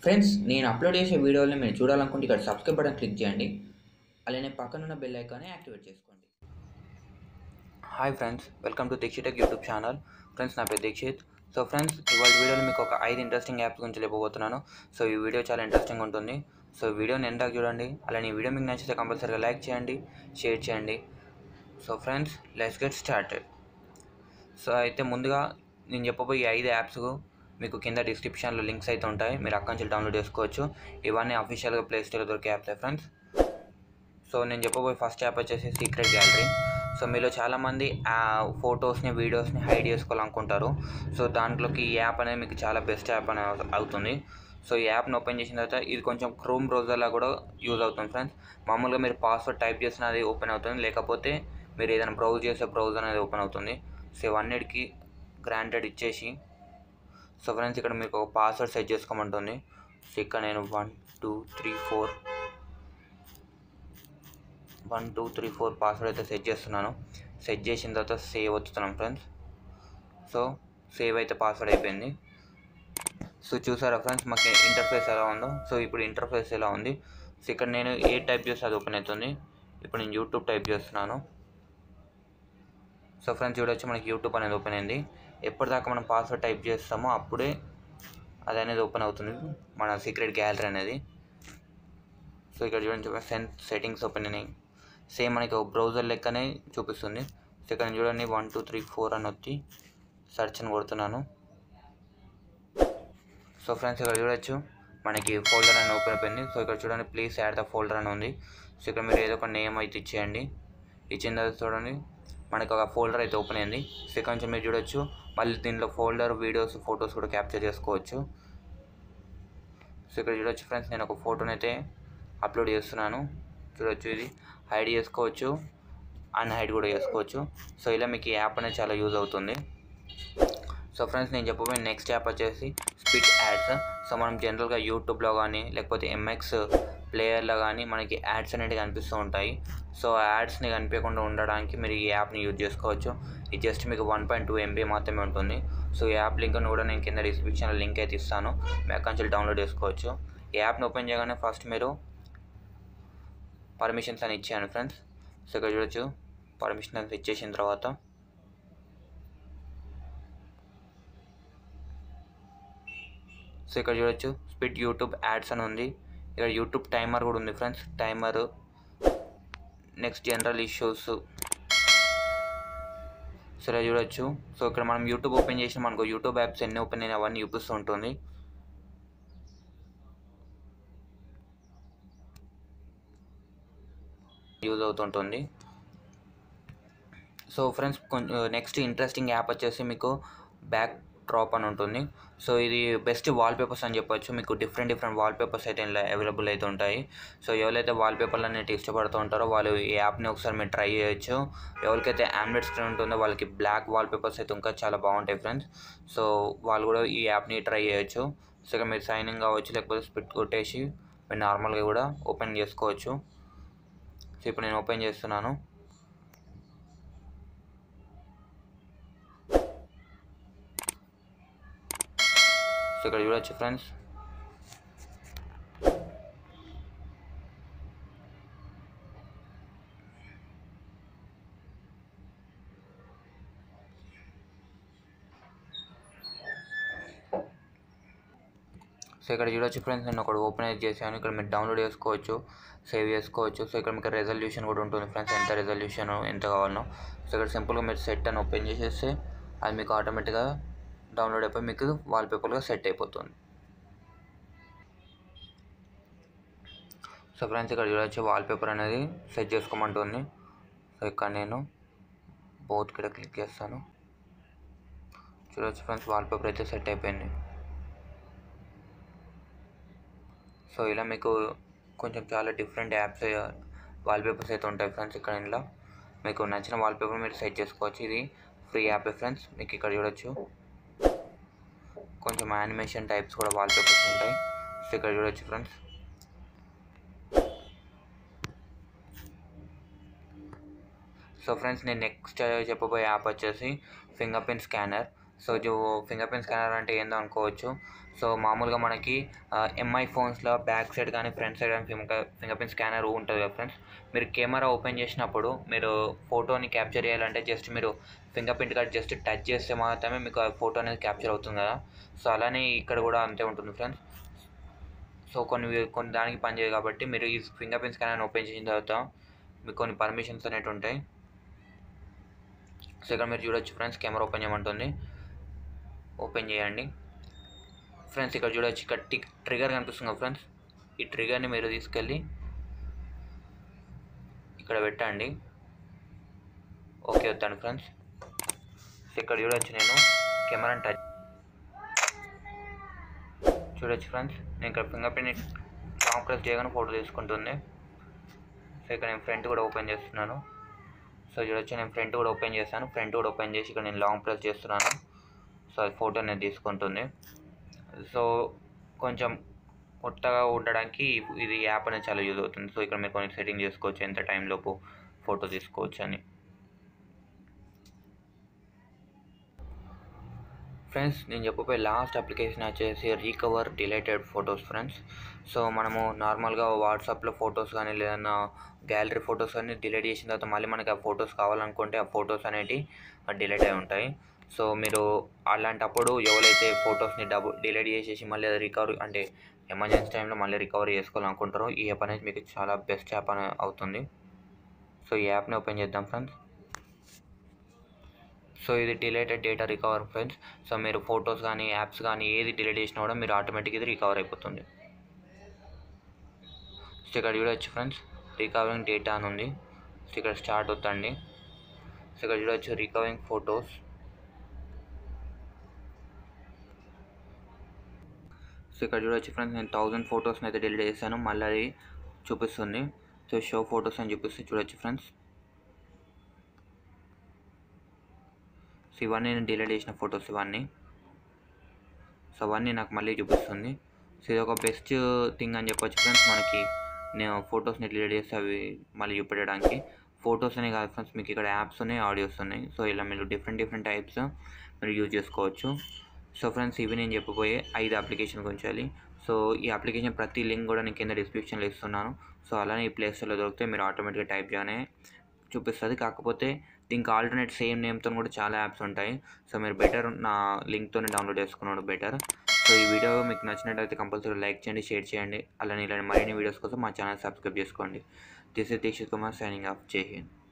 friends నేను upload చేసే వీడియోని మీరు చూడాలనుకుంటే ఇక్కడ సబ్స్క్రైబ్ బటన్ క్లిక్ చేయండి అలానే పక్కనున్న బెల్ ఐకాన్ని యాక్టివేట్ చేసుకోండి hi friends welcome to Dikshitech YouTube channel friends నా పేరు దీక్షిత్ సో ఫ్రెండ్స్ ఇవాళ వీడియోలో మీకు ఒక ఐదు ఇంట్రెస్టింగ్ యాప్స్ గురించి చెప్పబోతున్నాను సో ఈ వీడియో చాలా ఇంట్రెస్టింగ్ ఉంటుంది సో వీడియోని ఎందాక చూడండి అలానే ఈ వీడియో మీకు నచ్చితే కంపల్సరీగా లైక్ చేయండి షేర్ చేయండి so friends let's get started so అయితే ముందుగా నేను చెప్పబోయే ఈ ఐదు యాప్స్ మీకు కింద డిస్క్రిప్షన్లో లింక్స్ అయితే ఉంటాయి మీరు అక్కడి నుంచి డౌన్లోడ్ చేసుకోవచ్చు ఇవన్నీ అఫీషియల్గా ప్లే స్టోర్లో దొరికే యాప్సే ఫ్రెండ్స్ సో నేను చెప్పబోయే ఫస్ట్ యాప్ వచ్చేసి సీక్రెట్ గ్యాలరీ సో మీలో చాలామంది ఆ ఫొటోస్ని వీడియోస్ని హైడ్ చేసుకోవాలనుకుంటారు సో దాంట్లోకి ఈ యాప్ అనేది మీకు చాలా బెస్ట్ యాప్ అనేది అవుతుంది సో ఈ యాప్ని ఓపెన్ చేసిన తర్వాత ఇది కొంచెం క్రోమ్ బ్రౌజర్లా కూడా యూజ్ అవుతుంది ఫ్రెండ్స్ మామూలుగా మీరు పాస్వర్డ్ టైప్ చేసిన అది ఓపెన్ అవుతుంది లేకపోతే మీరు ఏదైనా బ్రౌజ్ చేసే బ్రౌజర్ అనేది ఓపెన్ అవుతుంది సో ఇవన్నిటికి గ్రాంటెడ్ ఇచ్చేసి సో ఫ్రెండ్స్ ఇక్కడ మీకు ఒక పాస్వర్డ్ సెట్ చేసుకోమంటుంది సో ఇక్కడ నేను one two three four one two three four password అయితే సెట్ చేస్తున్నాను సెట్ చేసిన తర్వాత సేవ్ వచ్చుతున్నాం ఫ్రెండ్స్ సో సేవ్ అయితే పాస్వర్డ్ అయిపోయింది సో చూసారా ఫ్రెండ్స్ మాకు ఇంటర్ఫేస్ ఎలా ఉందో సో ఇప్పుడు ఇంటర్ఫేస్ ఎలా ఉంది సో ఇక్కడ నేను ఏ టైప్ చేస్తే అది ఓపెన్ అవుతుంది ఇప్పుడు నేను యూట్యూబ్ టైప్ చేస్తున్నాను సో ఫ్రెండ్స్ చూడొచ్చు మనకి యూట్యూబ్ అనేది ఓపెన్ అయింది ఎప్పటిదాకా మనం పాస్వర్డ్ టైప్ చేస్తామో అప్పుడే అది అనేది ఓపెన్ అవుతుంది మన సీక్రెట్ గ్యాలరీ అనేది సో ఇక్కడ చూడండి సెన్ సెట్టింగ్స్ ఓపెన్ అయినాయి సేమ్ మనకి ఒక బ్రౌజర్ లెక్కనే చూపిస్తుంది సో ఇక్కడ చూడండి వన్ టూ త్రీ ఫోర్ అని వచ్చి సెర్చ్ అని కొడుతున్నాను సో ఫ్రెండ్స్ ఇక్కడ చూడొచ్చు మనకి ఫోల్డర్ అని ఓపెన్ అయిపోయింది సో ఇక్కడ చూడండి ప్లీజ్ యాడ్ ద ఫోల్డర్ అని ఉంది సో ఇక్కడ మీరు ఏదో ఒక నేమ్ అయితే ఇచ్చేయండి ఇచ్చిన తర్వాత చూడండి మనకి ఒక ఫోల్డర్ అయితే ఓపెన్ అయింది సో ఇక్కడ నుంచి మీరు చూడొచ్చు మళ్ళీ దీనిలో ఫోల్డర్ వీడియోస్ ఫొటోస్ కూడా క్యాప్చర్ చేసుకోవచ్చు సో ఇక్కడ చూడొచ్చు ఫ్రెండ్స్ నేను ఒక ఫోటోని అయితే అప్లోడ్ చేస్తున్నాను చూడొచ్చు ఇది హైడ్ చేసుకోవచ్చు అన్హైడ్ కూడా చేసుకోవచ్చు సో ఇలా మీకు ఈ యాప్ అనేది చాలా యూజ్ అవుతుంది సో ఫ్రెండ్స్ నేను చెప్పబోయే నెక్స్ట్ యాప్ వచ్చేసి స్పిట్ యాడ్స్ సో మనం జనరల్గా యూట్యూబ్లో కానీ లేకపోతే ఎంఎక్స్ ప్లేయర్లో కానీ మనకి యాడ్స్ అనేవి కనిపిస్తూ ఉంటాయి సో ఆ యాడ్స్ని కనిపించకుండా ఉండడానికి మీరు ఈ యాప్ని యూజ్ చేసుకోవచ్చు ఇది జస్ట్ మీకు వన్ పాయింట్ టూ ఎంబీ మాత్రమే ఉంటుంది సో ఈ యాప్ లింక్ను కూడా నేను కింద డిస్క్రిప్షన్లో లింక్ అయితే ఇస్తాను మీ అక్కడి నుంచి డౌన్లోడ్ చేసుకోవచ్చు ఈ యాప్ని ఓపెన్ చేయగానే ఫస్ట్ మీరు పర్మిషన్స్ అని ఇచ్చాను ఫ్రెండ్స్ సో ఇక్కడ చూడొచ్చు పర్మిషన్ అని ఇచ్చేసిన తర్వాత సో ఇక్కడ చూడొచ్చు స్పిట్ యూట్యూబ్ యాడ్స్ అని ఉంది ఇక్కడ యూట్యూబ్ టైమర్ కూడా ఉంది friends timer next general issues so ఇలా చూడొచ్చు సో ఇక్కడ మనం యూట్యూబ్ ఓపెన్ చేసిన మనకు యూట్యూబ్ యాప్స్ ఎన్ని ఓపెన్ అయినా అవన్నీ చూపిస్తూ ఉంటుంది యూజ్ అవుతుంటుంది సో ఫ్రెండ్స్ కొంచెం నెక్స్ట్ ఇంట్రెస్టింగ్ యాప్ వచ్చేసి మీకు బ్యాక్ డ్రాప్ అని ఉంటుంది సో ఇది బెస్ట్ వాల్పేపర్స్ అని చెప్పొచ్చు మీకు డిఫరెంట్ డిఫరెంట్ వాల్పేపర్స్ అయితే ఇలా అవైలబుల్ అయితే ఉంటాయి సో ఎవరైతే వాల్పేపర్లు అనేవి ఇష్టపడుతూ ఉంటారో వాళ్ళు ఈ యాప్ని ఒకసారి మీరు ట్రై చేయొచ్చు ఎవరికైతే ఆండ్రాయిడ్ స్క్రీన్ ఉంటుందో వాళ్ళకి బ్లాక్ వాల్పేపర్స్ అయితే ఇంకా చాలా బాగుంటాయి ఫ్రెండ్స్ సో వాళ్ళు కూడా ఈ యాప్ని ట్రై చేయొచ్చు సో ఇక మీరు సైనింగ్ కావచ్చు లేకపోతే స్పిట్ కొట్టేసి మీరు నార్మల్గా కూడా ఓపెన్ చేసుకోవచ్చు సో ఇప్పుడు నేను ఓపెన్ చేస్తున్నాను సో ఇక్కడ చూడొచ్చు ఫ్రెండ్స్ సో ఇక్కడ చూడొచ్చు ఫ్రెండ్స్ నేను ఒకటి ఓపెన్ అయితే చేశాను ఇక్కడ మీరు డౌన్లోడ్ చేసుకోవచ్చు సేవ్ చేసుకోవచ్చు సో ఇక్కడ మీకు రెజల్యూషన్ కూడా ఉంటుంది ఫ్రెండ్స్ ఎంత రెజల్యూషన్ ఎంత కావాలనో సో ఇక్కడ సింపుల్గా మీరు సెట్ అని ఓపెన్ చేసేస్తే అది మీకు ఆటోమేటిక్గా డౌన్లోడ్ అయిపోయి మీకు వాల్పేపర్గా సెట్ అయిపోతుంది సో ఫ్రెండ్స్ ఇక్కడ చూడొచ్చు వాల్పేపర్ అనేది సెట్ చేసుకోమంటుంది సో ఇక్కడ నేను బోత్ ఇక్కడ క్లిక్ చేస్తాను చూడొచ్చు ఫ్రెండ్స్ వాల్పేపర్ అయితే సెట్ అయిపోయింది సో ఇలా మీకు కొంచెం చాలా డిఫరెంట్ యాప్స్ వాల్పేపర్స్ అయితే ఉంటాయి ఫ్రెండ్స్ ఇక్కడ ఇంట్లో మీకు నచ్చిన వాల్పేపర్ మీరు సెట్ చేసుకోవచ్చు ఇది ఫ్రీ యాప్ ఫ్రెండ్స్ మీకు ఇక్కడ చూడొచ్చు కొంచెం యానిమేషన్ టైప్స్ కూడా వాల్పేపర్స్ ఉంటాయి సో ఇక్కడ చూడొచ్చు ఫ్రెండ్స్ సో ఫ్రెండ్స్ నేను నెక్స్ట్ చెప్పబోయే యాప్ వచ్చేసి ఫింగర్ ప్రింట్ స్కానర్ సో జో ఫింగర్ ప్రింట్ స్కానర్ అంటే ఏందో అనుకోవచ్చు సో మామూలుగా మనకి ఎంఐ ఫోన్స్లో బ్యాక్ సైడ్ కానీ ఫ్రంట్ సైడ్ కానీ ఫింగర్ ఫింగర్ ప్రింట్ స్కానర్ ఉంటుంది కదా ఫ్రెండ్స్ మీరు కెమెరా ఓపెన్ చేసినప్పుడు మీరు ఫోటోని క్యాప్చర్ చేయాలంటే జస్ట్ మీరు fingerprint card just touch చేస్తే మాత్రమే మీకు ఆ ఫోటో అనేది క్యాప్చర్ అవుతుంది కదా సో అలానే ఇక్కడ కూడా అంతే ఉంటుంది ఫ్రెండ్స్ సో కొన్ని కొన్ని దానికి పనిచేయదు కాబట్టి మీరు ఈ ఫింగర్ ప్రింట్ స్కానర్ ఓపెన్ చేసిన తర్వాత మీకు కొన్ని పర్మిషన్స్ అనేవి ఉంటాయి సో ఇక్కడ మీరు చూడొచ్చు ఫ్రెండ్స్ కెమెరా ఓపెన్ చేయమంటుంది ఓపెన్ చేయండి ఫ్రెండ్స్ ఇక్కడ చూడొచ్చు ఇక్కడ టిక్ ట్రిగర్ కనిపిస్తుంది కదా ఫ్రెండ్స్ ఈ ట్రిగర్ని మీరు తీసుకెళ్ళి ఇక్కడ పెట్టండి ఓకే వద్దండి ఫ్రెండ్స్ సో ఇక్కడ చూడొచ్చు నేను కెమెరాని టచ్ చూడొచ్చు ఫ్రెండ్స్ నేను ఇక్కడ ఫింగర్ ప్రింట్ లాంగ్ ప్రెస్ చేయగానే ఫోటో తీసుకుంటుంది సో ఇక్కడ నేను ఫ్రంట్ కూడా ఓపెన్ చేస్తున్నాను సో చూడొచ్చు నేను ఫ్రంట్ కూడా ఓపెన్ చేశాను ఫ్రంట్ కూడా ఓపెన్ చేసి ఇక్కడ నేను లాంగ్ ప్రెస్ చేస్తున్నాను సో అది ఫోటో అనేది తీసుకుంటుంది సో కొంచెం కొత్తగా ఉండడానికి ఇది యాప్ అనేది చాలా యూజ్ అవుతుంది సో ఇక్కడ మీరు కొన్ని సెట్టింగ్ చేసుకోవచ్చు ఎంత టైంలోపు ఫోటో తీసుకోవచ్చు అని ఫ్రెండ్స్ నేను చెప్పబోయే లాస్ట్ అప్లికేషన్ వచ్చేసి recover deleted photos friends so మనము నార్మల్గా వాట్సాప్లో ఫొటోస్ కానీ లేదన్నా గ్యాలరీ ఫొటోస్ అన్ని డిలీట్ చేసిన తర్వాత మళ్ళీ మనకి ఆ ఫొటోస్ కావాలనుకుంటే ఆ ఫొటోస్ అనేవి డిలీట్ అయి ఉంటాయి సో మీరు అలాంటప్పుడు ఎవరైతే ఫొటోస్ని డబు డిలీట్ చేసేసి మళ్ళీ అది రికవర్ అంటే ఎమర్జెన్సీ టైంలో మళ్ళీ రికవర్ చేసుకోవాలనుకుంటారో ఈ యాప్ అనేది మీకు చాలా బెస్ట్ యాప్ అనే అవుతుంది సో ఈ యాప్ని ఓపెన్ చేద్దాం ఫ్రెండ్స్ సో ఇది deleted data recover friends so మీరు ఫొటోస్ కానీ యాప్స్ కానీ ఏది డిలీట్ చేసినా కూడా మీరు ఆటోమేటిక్ ఇది రికవర్ అయిపోతుంది సో ఇక్కడ చూడవచ్చు ఫ్రెండ్స్ రికవరింగ్ డేటా అని ఉంది సో ఇక్కడ స్టార్ట్ అవుతుంది సో ఇక్కడ చూడవచ్చు రికవరింగ్ ఫొటోస్ సో ఇక్కడ చూడవచ్చు ఫ్రెండ్స్ నేను థౌజండ్ ఫొటోస్ని అయితే డిలీట్ చేశాను మళ్ళీ అది చూపిస్తుంది సో షో ఫొటోస్ అని చూపిస్తే చూడొచ్చు ఫ్రెండ్స్ సో ఇవన్నీ నేను డిలీట్ చేసిన ఫొటోస్ ఇవన్నీ సో అవన్నీ నాకు మళ్ళీ చూపిస్తుంది సో ఇది ఒక బెస్ట్ థింగ్ అని చెప్పొచ్చు ఫ్రెండ్స్ మనకి నేను ఫొటోస్ని డిలీట్ చేస్తే అవి మళ్ళీ చూపెట్టడానికి ఫొటోస్ అనే కాదు ఫ్రెండ్స్ మీకు ఇక్కడ యాప్స్ ఉన్నాయి ఆడియోస్ ఉన్నాయి సో ఇలా మీరు డిఫరెంట్ డిఫరెంట్ టైప్స్ మీరు యూజ్ చేసుకోవచ్చు సో ఫ్రెండ్స్ ఇవి నేను చెప్పబోయే ఐదు అప్లికేషన్ గురించి సో ఈ అప్లికేషన్ ప్రతి లింక్ కూడా నేను కింద డిస్క్రిప్షన్లో ఇస్తున్నాను సో అలానే ఈ ప్లే స్టోర్లో దొరికితే మీరు ఆటోమేటిక్గా టైప్ చేయగానే చూపిస్తుంది కాకపోతే దీనికి ఆల్టర్నేట్ సేమ్ నేమ్తో కూడా చాలా యాప్స్ ఉంటాయి సో మీరు బెటర్ నా లింక్తోనే డౌన్లోడ్ చేసుకున్నాడు బెటర్ సో ఈ వీడియో మీకు నచ్చినట్లయితే కంపల్సరీ లైక్ చేయండి షేర్ చేయండి అలానే ఇలాంటి మరిన్ని వీడియోస్ కోసం మా ఛానల్ సబ్స్క్రైబ్ చేసుకోండి this is Dikshit Kumar signing off Jai Hind